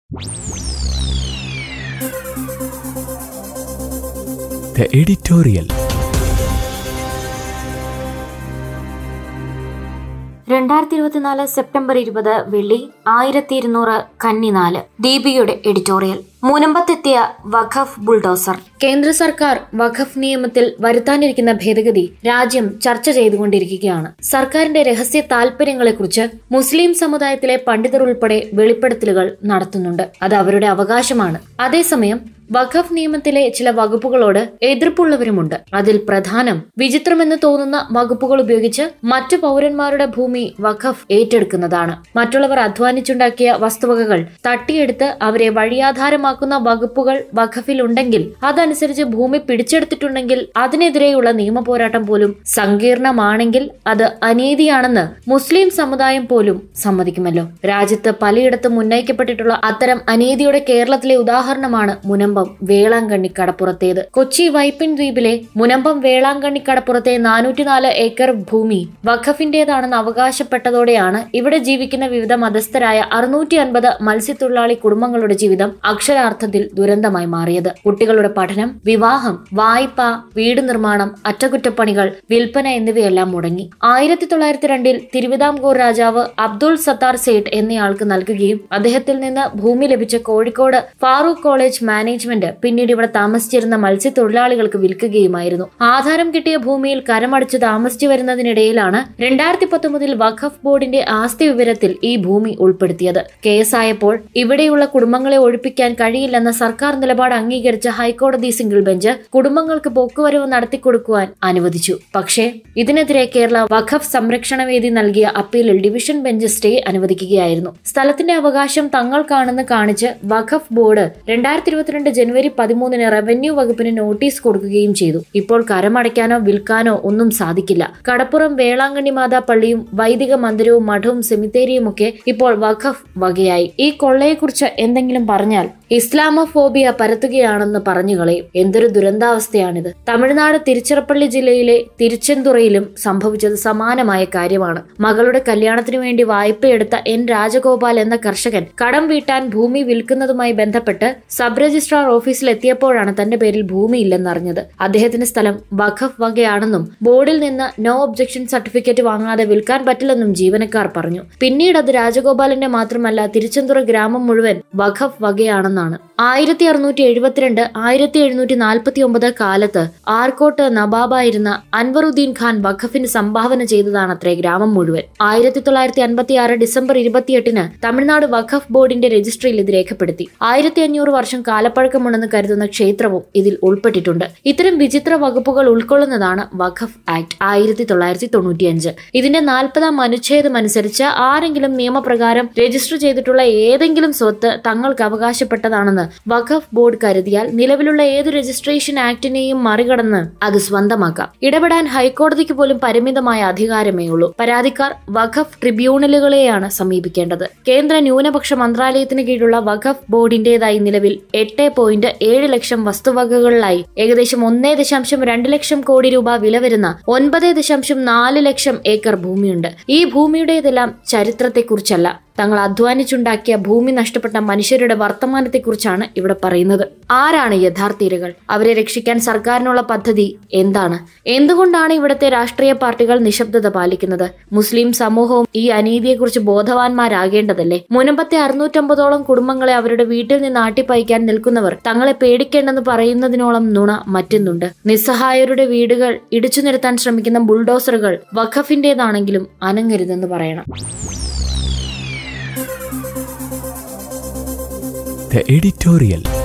The editorial. രണ്ടായിരത്തി ഇരുപത്തിനാല് September ഇരുപത് വെള്ളി ആയിരത്തി ഇരുന്നൂറ് കന്നിനാല് ദീപികയുടെ എഡിറ്റോറിയൽ മുനമ്പത്തെത്തിയ വഖഫ് ബുൾഡോസർ കേന്ദ്ര സർക്കാർ വഖഫ് നിയമത്തിൽ വരുത്താനിരിക്കുന്ന ഭേദഗതി രാജ്യം ചർച്ച ചെയ്തുകൊണ്ടിരിക്കുകയാണ് സർക്കാരിന്റെ രഹസ്യ താൽപര്യങ്ങളെക്കുറിച്ച് മുസ്ലിം സമുദായത്തിലെ പണ്ഡിതർ ഉൾപ്പെടെ വെളിപ്പെടുത്തലുകൾ നടത്തുന്നുണ്ട് അത് അവരുടെ അവകാശമാണ് അതേസമയം വഖഫ് നിയമത്തിലെ ചില വകുപ്പുകളോട് എതിർപ്പുള്ളവരുമുണ്ട് അതിൽ പ്രധാനം വിചിത്രമെന്ന് തോന്നുന്ന വകുപ്പുകൾ ഉപയോഗിച്ച് മറ്റു പൗരന്മാരുടെ ഭൂമി വഖഫ് ഏറ്റെടുക്കുന്നതാണ് മറ്റുള്ളവർ അധ്വാനിച്ചുണ്ടാക്കിയ വസ്തുവകകൾ തട്ടിയെടുത്ത് അവരെ വഴിയാധാരമാക്കുന്ന വകുപ്പുകൾ വഖഫിൽ ഉണ്ടെങ്കിൽ അതനുസരിച്ച് ഭൂമി പിടിച്ചെടുത്തിട്ടുണ്ടെങ്കിൽ അതിനെതിരെയുള്ള നിയമ പോരാട്ടം പോലും സങ്കീർണമാണെങ്കിൽ അത് അനീതിയാണെന്ന് മുസ്ലിം സമുദായം പോലും സമ്മതിക്കുമല്ലോ രാജ്യത്ത് പലയിടത്തും ഉന്നയിക്കപ്പെട്ടിട്ടുള്ള അത്തരം അനീതിയുടെ കേരളത്തിലെ ഉദാഹരണമാണ് മുനമ്പം വേളാങ്കണ്ണി കടപ്പുറത്തേത് കൊച്ചി വൈപ്പിൻ ദ്വീപിലെ മുനമ്പം വേളാങ്കണ്ണി കടപ്പുറത്തെ നാനൂറ്റിനാല് ഏക്കർ ഭൂമി വഖഫിന്റേതാണെന്ന് അവകാശപ്പെട്ടതോടെയാണ് ഇവിടെ ജീവിക്കുന്ന വിവിധ മതസ്ഥരായ അറുന്നൂറ്റി അൻപത് മത്സ്യത്തൊഴിലാളി കുടുംബങ്ങളുടെ ജീവിതം അക്ഷരാർത്ഥത്തിൽ ദുരന്തമായി മാറിയത് കുട്ടികളുടെ പഠനം വിവാഹം വായ്പ വീട് നിർമ്മാണം അറ്റകുറ്റപ്പണികൾ വിൽപ്പന എന്നിവയെല്ലാം മുടങ്ങി ആയിരത്തി തൊള്ളായിരത്തി രണ്ടിൽ തിരുവിതാംകൂർ രാജാവ് അബ്ദുൾ സത്താർ സേഠ് എന്നയാൾക്ക് നൽകുകയും അദ്ദേഹത്തിൽ നിന്ന് ഭൂമി ലഭിച്ച കോഴിക്കോട് ഫാറൂഖ് കോളേജ് മാനേജ്മെന്റ് പിന്നീട് ഇവിടെ താമസിച്ചിരുന്ന മത്സ്യത്തൊഴിലാളികൾക്ക് വിൽക്കുകയുമായിരുന്നു ആധാരം കിട്ടിയ ഭൂമിയിൽ കരമടച്ച് താമസിച്ചു വരുന്നതിനിടയിലാണ് രണ്ടായിരത്തി പത്തൊമ്പതിൽ വഖഫ് ബോർഡിന്റെ ആസ്തി വിവരത്തിൽ ഈ ഭൂമി ഉൾപ്പെടുത്തിയത് കേസായപ്പോൾ ഇവിടെയുള്ള കുടുംബങ്ങളെ ഒഴിപ്പിക്കാൻ കഴിയില്ലെന്ന സർക്കാർ നിലപാട് അംഗീകരിച്ച ഹൈക്കോടതി സിംഗിൾ ബെഞ്ച് കുടുംബങ്ങൾക്ക് പോക്കുവരവ് നടത്തിക്കൊടുക്കുവാൻ അനുവദിച്ചു പക്ഷേ ഇതിനെതിരെ കേരള വഖഫ് സംരക്ഷണ വേദി നൽകിയ അപ്പീലിൽ ഡിവിഷൻ ബെഞ്ച് സ്റ്റേ അനുവദിക്കുകയായിരുന്നു സ്ഥലത്തിന്റെ അവകാശം തങ്ങൾക്കാണെന്ന് കാണിച്ച് വഖഫ് ബോർഡ് രണ്ടായിരത്തി ഇരുപത്തിരണ്ട് ജനുവരി പതിമൂന്നിന് റവന്യൂ വകുപ്പിന് നോട്ടീസ് കൊടുക്കുകയും ചെയ്തു ഇപ്പോൾ കരമടയ്ക്കാനോ വിൽക്കാനോ ഒന്നും സാധിക്കില്ല കടപ്പുറം വേളാങ്കണ്ണി മാതാ പള്ളിയും വൈദിക മന്ദിരവും മഠവും സെമിത്തേരിയും ഒക്കെ ഇപ്പോൾ വഖഫ് വകയായി ഈ കൊള്ളയെക്കുറിച്ച് എന്തെങ്കിലും പറഞ്ഞാൽ ഇസ്ലാമോഫോബിയ പരത്തുകയാണെന്ന് പറഞ്ഞു കളയും എന്തൊരു ദുരന്താവസ്ഥയാണിത് തമിഴ്നാട് തിരുച്ചിറപ്പള്ളി ജില്ലയിലെ തിരുച്ചെന്തുറയിലും സംഭവിച്ചത് സമാനമായ കാര്യമാണ് മകളുടെ കല്യാണത്തിനു വേണ്ടി വായ്പയെടുത്ത എൻ രാജഗോപാൽ എന്ന കർഷകൻ കടം വീട്ടാൻ ഭൂമി വിൽക്കുന്നതുമായി ബന്ധപ്പെട്ട് സബ് രജിസ്ട്രാർ ഓഫീസിൽ എത്തിയപ്പോഴാണ് തന്റെ പേരിൽ ഭൂമിയില്ലെന്നറിഞ്ഞത് അദ്ദേഹത്തിന്റെ സ്ഥലം വഖഫ് വകയാണെന്നും ബോർഡിൽ നിന്ന് നോ ഒബ്ജക്ഷൻ സർട്ടിഫിക്കറ്റ് വാങ്ങാതെ വിൽക്കാൻ പറ്റില്ലെന്നും ജീവനക്കാർ പറഞ്ഞു പിന്നീട് അത് രാജഗോപാലിന്റെ മാത്രമല്ല തിരുച്ചെന്തുറ ഗ്രാമം മുഴുവൻ വഖഫ് വകയാണെന്നാണ് ആയിരത്തി അറുന്നൂറ്റി എഴുപത്തിരണ്ട് ആയിരത്തി എഴുന്നൂറ്റി നാൽപ്പത്തി ഒമ്പത് കാലത്ത് ആർക്കോട്ട് നവാബായിരുന്ന അൻവറുദ്ദീൻ ഖാൻ വഖഫിന് സംഭാവന ചെയ്തതാണത്രേ ഗ്രാമം മുഴുവൻ ആയിരത്തി തൊള്ളായിരത്തി അൻപത്തി ആറ് ഡിസംബർ ഇരുപത്തിയെട്ടിന് തമിഴ്നാട് വഖഫ് ബോർഡിന്റെ രജിസ്ട്രിയിൽ ഇത് രേഖപ്പെടുത്തി ആയിരത്തി അഞ്ഞൂറ് വർഷം കാലപ്പഴക്കമുണ്ടെന്ന് കരുതുന്ന ക്ഷേത്രവും ഇതിൽ ഉൾപ്പെട്ടിട്ടുണ്ട് ഇത്തരം വിചിത്ര വകുപ്പുകൾ ഉൾക്കൊള്ളുന്നതാണ് വഖഫ് ആക്ട് ആയിരത്തി തൊള്ളായിരത്തി തൊണ്ണൂറ്റിയഞ്ച് ഇതിന്റെ നാൽപ്പതാം അനുച്ഛേദം അനുസരിച്ച് ആരെങ്കിലും നിയമപ്രകാരം രജിസ്റ്റർ ചെയ്തിട്ടുള്ള ഏതെങ്കിലും സ്വത്ത് തങ്ങൾക്ക് അവകാശപ്പെട്ടതാണെന്ന് വഖഫ് ബോർഡ് കരുതിയാൽ നിലവിലുള്ള ഏത് രജിസ്ട്രേഷൻ ആക്ടിനെയും മറികടന്ന് അത് സ്വന്തമാക്കാം ഇടപെടാൻ ഹൈക്കോടതിക്ക് പോലും പരിമിതമായ അധികാരമേ ഉള്ളൂ പരാതിക്കാർ വഖഫ് ട്രിബ്യൂണലുകളെയാണ് സമീപിക്കേണ്ടത് കേന്ദ്ര ന്യൂനപക്ഷ മന്ത്രാലയത്തിന് കീഴിലുള്ള വഖഫ് ബോർഡിന്റേതായി നിലവിൽ എട്ട് പോയിന്റ് ഏഴ് ലക്ഷം വസ്തുവകകളിലായി ഏകദേശം ഒന്നേ ദശാംശം രണ്ട് ലക്ഷം കോടി രൂപ വില വരുന്ന ഒൻപത് ദശാംശം നാല് ലക്ഷം ഏക്കർ ഭൂമിയുണ്ട് ഈ ഭൂമിയുടേതെല്ലാം ചരിത്രത്തെക്കുറിച്ചല്ല തങ്ങൾ അധ്വാനിച്ചുണ്ടാക്കിയ ഭൂമി നഷ്ടപ്പെട്ട മനുഷ്യരുടെ വർത്തമാനത്തെക്കുറിച്ചാണ് ഇവിടെ പറയുന്നത് ആരാണ് യഥാർത്ഥ ഇരകൾ അവരെ രക്ഷിക്കാൻ സർക്കാരിനുള്ള പദ്ധതി എന്താണ് എന്തുകൊണ്ടാണ് ഇവിടുത്തെ രാഷ്ട്രീയ പാർട്ടികൾ നിശബ്ദത പാലിക്കുന്നത് മുസ്ലിം സമൂഹവും ഈ അനീതിയെക്കുറിച്ച് ബോധവാന്മാരാകേണ്ടതല്ലേ മുനമ്പത്തെ അറുന്നൂറ്റമ്പതോളം കുടുംബങ്ങളെ അവരുടെ വീട്ടിൽ നിന്ന് ആട്ടിപ്പയക്കാൻ നിൽക്കുന്നവർ തങ്ങളെ പേടിക്കേണ്ടെന്ന് പറയുന്നതിനോളം നുണ മറ്റൊന്നുണ്ട് നിസ്സഹായരുടെ വീടുകൾ ഇടിച്ചു നിരത്താൻ ശ്രമിക്കുന്ന ബുൾഡോസറുകൾ വഖഫിന്റേതാണെങ്കിലും അനങ്ങരുതെന്ന് പറയണം The editorial.